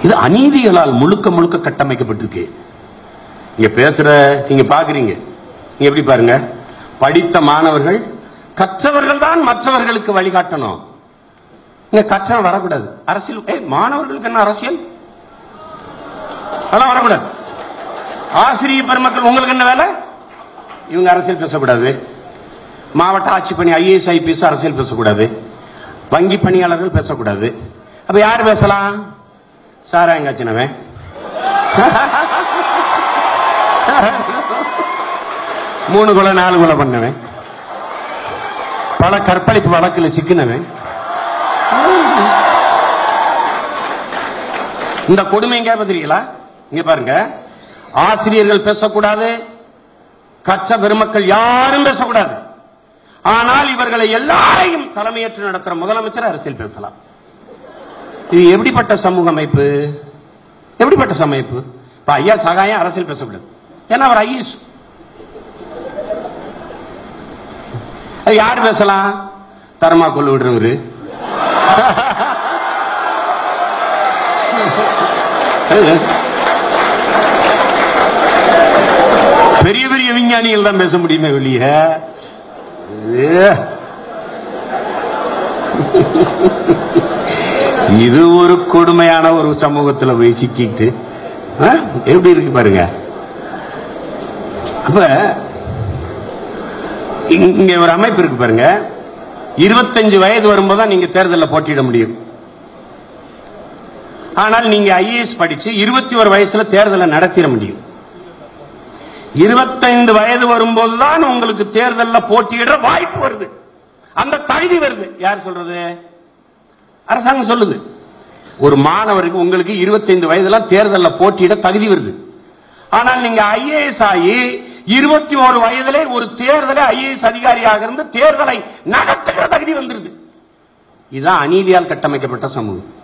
இது அநீதிகளால் முழுக்க முழுக்க கட்டமைக்கப்பட்டிருக்கு நீங்க பேசுற நீங்க பாக்குறீங்க நீங்க எப்படி பாருங்க படித்த மாணவர்கள் கற்றவர்கள் தான் மற்றவர்களுக்கு வழிகாட்டணும் இங்க கற்றவன் வரக்கூடாது அரசியல் ஏய் மாணவர்களுக்கு என்ன அரசியல் அதெல்லாம் வரக்கூடாது ஆசிரியர் பெருமக்கள் உங்களுக்கு என்ன வேலை இவங்க அரசியல் பேசக்கூடாது மாவட்ட ஆட்சி பணி ஐஏஎஸ் ஐபிஎஸ் அரசியல் பேசக்கூடாது வங்கி பணியாளர்கள் பேசக்கூடாது அப்ப யார் பேசலாம் சாராயங்காச்சினவன் மூணு கொலை நாலு கொலை பண்ணவன் பல கற்பழிப்பு வழக்குல சிக்கினவன் இந்த கொடுமை எங்க தெரியுங்களா இங்க பாருங்க ஆசிரியர்கள் பேசக்கூடாது கற்ற பெருமக்கள் யாரும் பேசக்கூடாது ஆனால் இவர்களை எல்லாரையும் தலைமையேற்று நடத்துற முதலமைச்சர் அரசியல் பேசலாம் இது எப்படிப்பட்ட சமூக அமைப்பு எப்படிப்பட்ட சமைப்பு இப்ப ஐயா சகாயம் அரசியல் பேசக்கூடாது ஏன்னா அவர் ஐஎஸ் அது யார் பேசலாம் தரமா கொள்ளு விடுறவரு பெரிய பெரிய விஞ்ஞானிகள் தான் பேச முடியுமே வெளியே இது ஒரு கொடுமையான ஒரு சமூகத்துல போய் சிக்கிட்டு ஆ? எப்படி இருக்கு பாருங்க அப்ப இங்க- இங்க ஒரு அமைப்பு இருக்கு பாருங்க இருபத்தஞ்சு வயது வரும்போது தான் நீங்க தேர்தலில் போட்டியிட முடியும் ஆனால் நீங்க ஐஏஎஸ் படிச்சு இருபத்தி ஒரு வயசுல தேர்தலை நடத்திட முடியும் இருபத்தைந்து வயது வரும்போது தான் உங்களுக்கு தேர்தலில் போட்டியிட வாய்ப்பு வருது அந்த தகுதி வருது யார் சொல்றது அரசாங்கம் சொல்லுது ஒரு மாணவருக்கு உங்களுக்கு 25 வயதுல தேர்தலில் போட்டியிட தகுதி வருது ஆனால் நீங்க ஐஏஎஸ் ஆகி இருபத்தி ஒரு வயதிலே ஒரு தேர்தலை ஐஏஎஸ் அதிகாரியாக இருந்து தேர்தலை நடத்துகிற தகுதி வந்துருது இதுதான் அநீதியால் கட்டமைக்கப்பட்ட சமூகம்